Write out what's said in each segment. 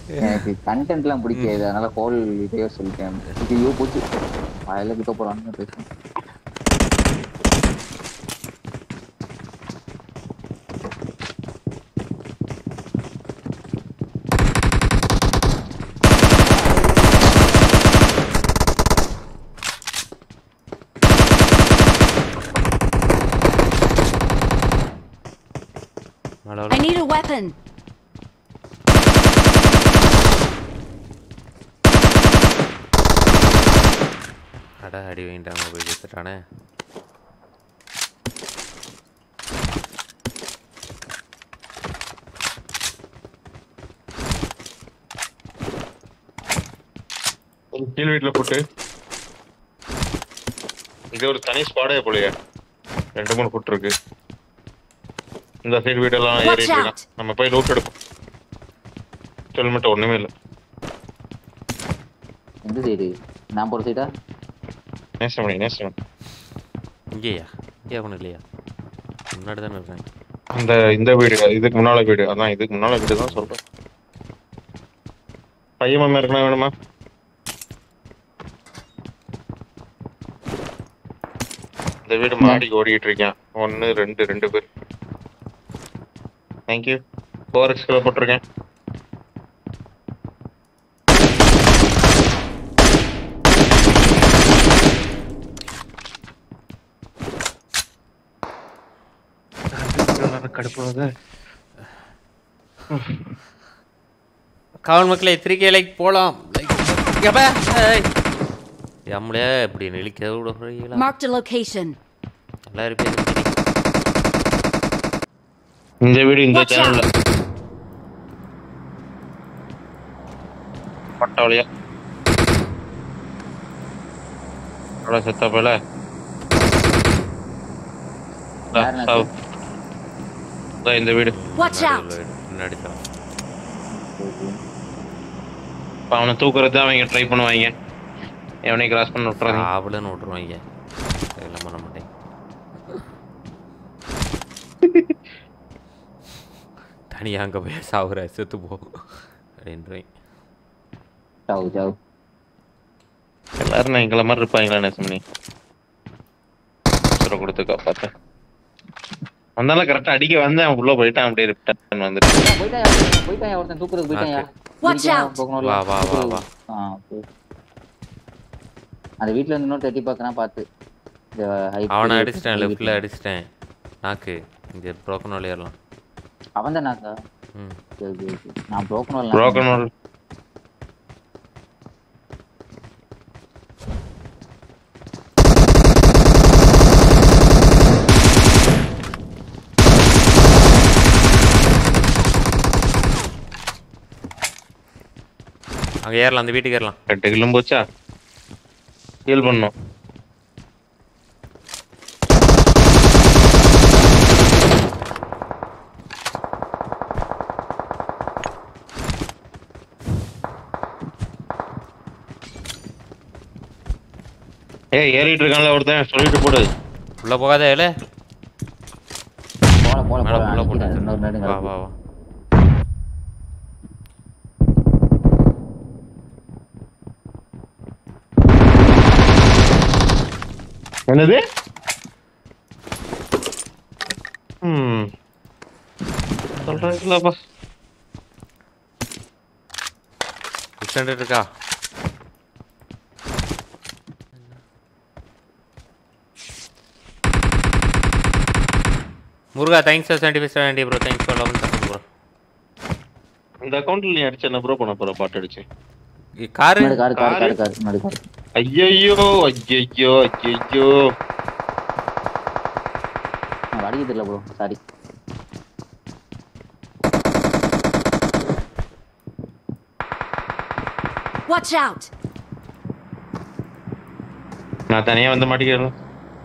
எனக்கு கண்டென்ட்லாம் பிடிக்காது அதனால ஹோல் இதையோ சொல்லிட்டேன் இது ஐயோ போச்சு வாயில கிட்ட போறான்னு பேசுறேன் மேல I need a weapon. அட அடி வாங்கிட்டாங்க போய் கொடுத்துட்டானே கீழ் வீட்டுல போட்டு இது ஒரு தனி ஸ்குவாடே போலயே ரெண்டு மூணு ஃபுட் இருக்கு இந்த சைடு வீடெல்லாம் Watch ஏறிட்டு இருக்கான் out. நம்ம போய் லூட் எடுப்போம் ஹெல்மெட் ஒண்ணுமே இல்ல எந்த சைடு நான் போற சைடா நேசமணி நேசமணி இங்கேயா இங்கே ஒன்றும் இல்லையா முன்னாடி தானே இருக்கேன் அந்த இந்த வீடு இதுக்கு முன்னால வீடு அதான் இதுக்கு முன்னால வீடு தான் சொல்றேன் பையன் மாமா இருக்கணும் வேணுமா இந்த வீடு மாடிக்கு ஓடிட்டு இருக்கேன் ஒன்னு ரெண்டு ரெண்டு பேர் தேங்க்யூ ஃபோர் எக்ஸ்ல போட்டிருக்கேன் கடுப்பாக காவல் மக்களை திரிக்கை லைக் போகலாம் லைக் நம்மளே இப்படி நெளிக்க விட போறீங்களா Marked a location. நல்லா இருப்பேன் இந்த வீடு இந்த Watch சேனல்ல பட்டாவளியா அவ்வளோ செத்த போல யார் நட்டு? இந்த வீடு Watch out. முன்னாடி தான் இப்ப அவனை தூக்குறது அவங்க ட்ரை பண்ணுவாங்க எவனையும் கிராஸ் பண்ண விட்டுறாங்க ஆவலன்னு விட்ருவாங்க அதெல்லாம் பண்ண மாட்டேன் தனியா அங்கே போய் சாவுற செத்து போ அப்படின்றேன் சாவு சாவு எல்லாரும் நான் எங்களை மாதிரி இருப்பாங்களா நேசமணி உசுரை கொடுத்து காப்பாத்த வந்தாலும் கரெக்டா அடிக்க வந்தேன் அவன் உள்ள போயிட்டான் அப்படியே ரிப்டன் வந்துட்டு போயிட்டாயா ஒருத்தன், போயிட்டாயா ஒருத்தன் தூக்குறது போயிட்டாயா Watch இருக்கேன், out. போகணும்ல. வா, வா, வா, வா. ஆ, okay. அந்த வீட்ல இருந்து இன்னொரு தட்டி பார்க்கறான் பார்த்து இந்த height அவனை height அடிச்சிட்டேன் height லெஃப்டில் அடிச்சிட்டேன் நாக்கு இங்கே ப்ரோக்கன் வழியறலாம் அவன் தானாக்கா ம் சரி, சரி, சரி. நான் broken wall broken wall. அங்கே ஏறலாம் அந்த வீட்டுக்கு ஏறலாம் ரெண்டு கிலோ போச்சா ஹீல் பண்ணும் ஏய் ஏறிட்டு இருக்கான்ல ஒருத்தன் சொல்லிட்டு போடு உள்ளே போகாத ஏல போல போல மேலே போல உள்ள போட்டு அடிக்கிறேன். இன்னொரு நேரம் வா வா வா என்னது ம் சொல்றீங்களாப்பா டிஸ்டன்ட் இருக்கா முருகா thanks for seventy five seventy bro thanks for eleven thousand bro இந்த அக்கௌண்ட்ல நீ அடிச்ச என்ன ப்ரோ பண்ண போற பாட்டு அடிச்சு காரு முன்னாடி காரு காரு காரு காரு முன்னாடி காரு ஐயோ ஐயோ ஐயோ நான் அடிக்க தெரியல ப்ரோ சாரி Watch out! நான் தனியா வந்து மாட்டிக்கிறேன்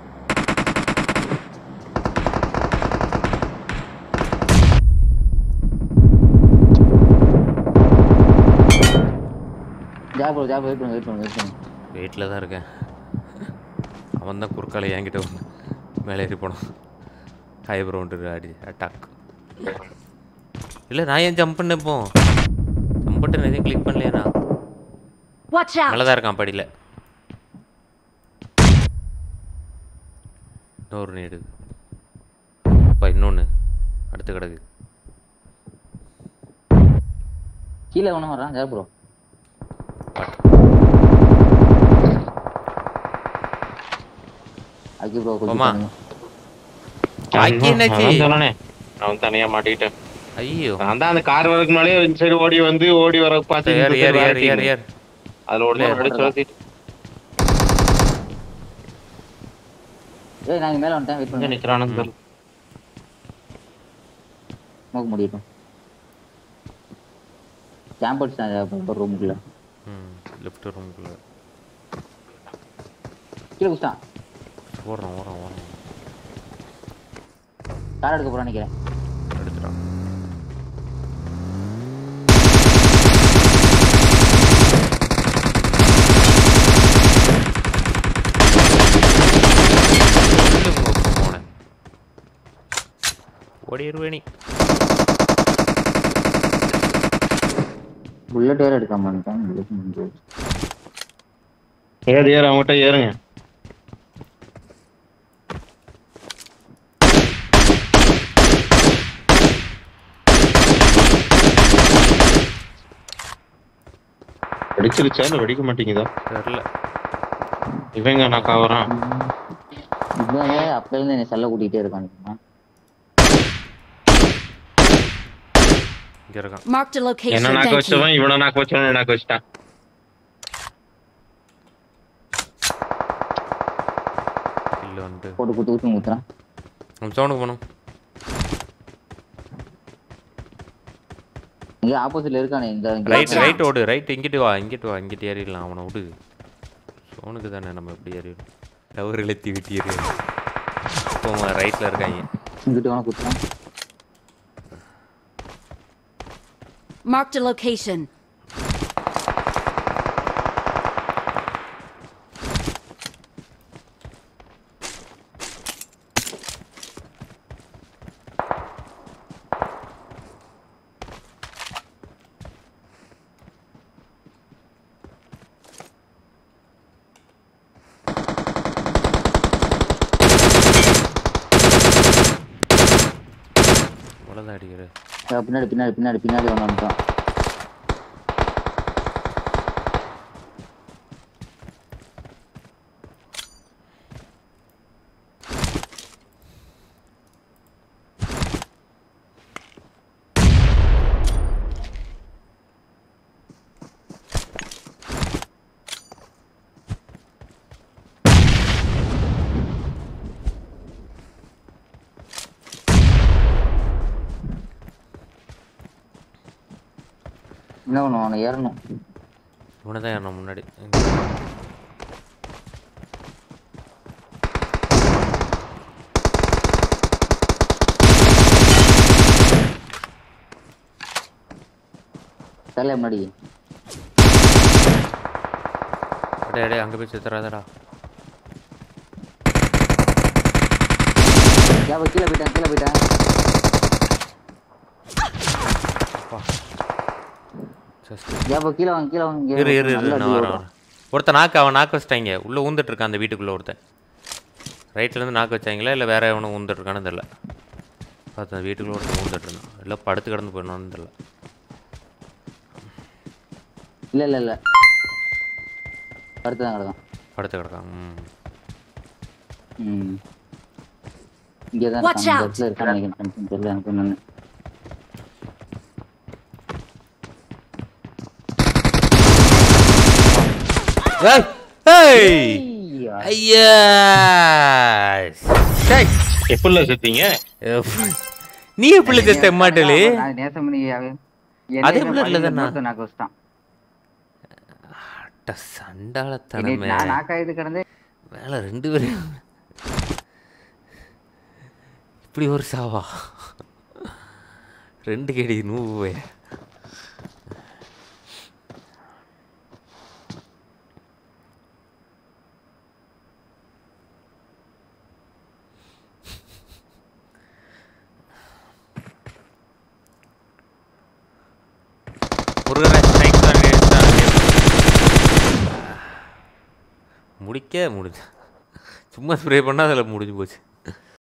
ஜா ப்ரோ ஜா வெயிட் பண்ணுங்க வெயிட் பண்ணுங்க வெயிட் பண்ணுங்க வெயிட்டில் தான் இருக்கேன் அவன் தான் குறுக்கால என்கிட்ட வந்து மேலே ஏறி போனான் ஹை ப்ரௌண்டு அடி அட்டாக் இல்லை நான் ஏன் ஜம்ப் பண்ணேன் இப்போ ஜம்ப் பட்டன் எதையும் கிளிக் பண்ணலையா Watch out! நல்லதா இருக்கான் படியில் இன்னொரு நீடு அப்பா இன்னொன்று அடுத்து கிடக்கு கீழே ஒன்றும் வரான் ஜெய ப்ரோ அக்கி ப்ரோ போமா. கொஞ்சம் அக்கி என்னாச்சு? அதான் சொன்னானே அவன் தனியா மாட்டிக்கிட்டேன் ஐயோ நான் தான் அந்த கார் வரதுக்கு முன்னாலே இந்த சைடு ஓடி வந்து ஓடி வர பார்த்து ஏர் இந்த ஏர் side ஏர் ஏர் விரட்டிங்க. ஏர் அதுல உடனே ஏர் அடிச்சு வளர்த்திட்டு ஏய் நாங்க மேல வந்துட்டேன் வெயிட் எங்க பண்ணி நிக்கிறானு தெரியல ஸ்மோக் முடியட்டும் கேம்பஸ் தான் ரூமுக்குள்ள ம் லெஃப்ட் ரூமுக்குள்ள கீழே குஸ்டான் ஓடுறான் ஓடுறான் ஓடுறான் கார் எடுக்க போறான்னு நினைக்கிறேன் எடுத்துட்டான் சொல்லு bro, போனேன். ஓடிடுவே நீ புல்லட் வேற எடுக்காம வந்துட்டேன் bullet முடிஞ்சு போச்சு. ஏறு ஏறு அவங்ககிட்ட ஏறுங்க வெடிச்சிருச்சா இல்ல வெடிக்க மாட்டேங்குதா தெரில இவங்க நான் காவறான் இவன் அப்ப இருந்து என்னை செல்ல கூட்டிகிட்டே இருக்கான் இங்கே இருக்கான் Marked a location. என்ன நாக்க Thank you. வச்சவன் இவனை நாக்க வச்சவன் நாக்க வச்சிட்டான் இல்லை வந்துட்டு போட்டு குத்து குத்து ஊத்துறான் நம்ம சவுண்டுக்கு போகணும் இங்க ஆப்போசிட்ல இருக்கானே இந்த இங்க ரைட் out. ரைட் ஓடு ரைட் இங்கிட்டு வா இங்கிட்டு வா இங்கிட்டு ஏறிடலாம் அவனை விடு சோனுக்கு தானே நம்ம எப்படி ஏறிடும் டவர் இழுத்தி விட்டு ஏறிடும் போமா ரைட்டில் இருக்காங்க இங்கிட்டு வேணா குத்துறான் Marked a location. அவ்வளோதான் அடிக்கிற அஹ் பின்னாடி பின்னாடி பின்னாடி பின்னாடி ஒன்று வந்துட்டான் என்ன பண்ணுவான் அவனை ஏறணும் இவனை தான் ஏறணும் முன்னாடி தலை முன்னாடி அடே அடே அங்கே போய் செத்துறாதடா ஏன் கீழே போயிட்டான் கீழே போயிட்டான் ஜஸ்ட் ஏன் கீழே வாங்க கீழே வாங்க இரு இரு இரு நான் வரேன் வரேன். ஒருத்தன் நாக்கு அவன் நாக்கு வச்சிட்டாங்க உள்ளே ஊந்துட்டு இருக்கான் அந்த வீட்டுக்குள்ளே ஒருத்தன் ரைட்ல இருந்து நாக்கு வச்சாங்களா இல்லை வேற எவனும் ஊந்துட்டு இருக்கான்னு தெரில பார்த்தேன் வீட்டுக்குள்ளே ஒருத்தன் ஊந்துட்டு இருந்தான் இல்லை படுத்து கிடந்து போயிடணும்னு தெரில இல்ல இல்ல இல்ல அடுத்துதான் கிடக்கும் படுத்து கிடக்கான் ம் ம் இங்கே தான் Watch இருக்கான். இந்த out. இடத்துல இருக்கான்னு நினைக்கிறேன் confirm தெரியல எனக்கு என்னன்னு ஏய் ஏய் ஐயா டேய் எப்படில செத்தீங்க நீ எப்படி செத்த மாட்டலு நான் நேசம் பண்ணி அதே புல்லட்ல தானா? நாக்க வச்சிட்டான் என்னை சண்டாளத்தனமே நான் நாக்காயிட்டு கிடந்தே மேல ரெண்டு பேரும் இப்படி ஒரு சாவா ரெண்டு கேடி நூவே முருகனே தான் நேர்த்தான் முடிக்க முடிஞ்சு சும்மா ஸ்ப்ரே பண்ணால் அதில் முடிஞ்சு போச்சு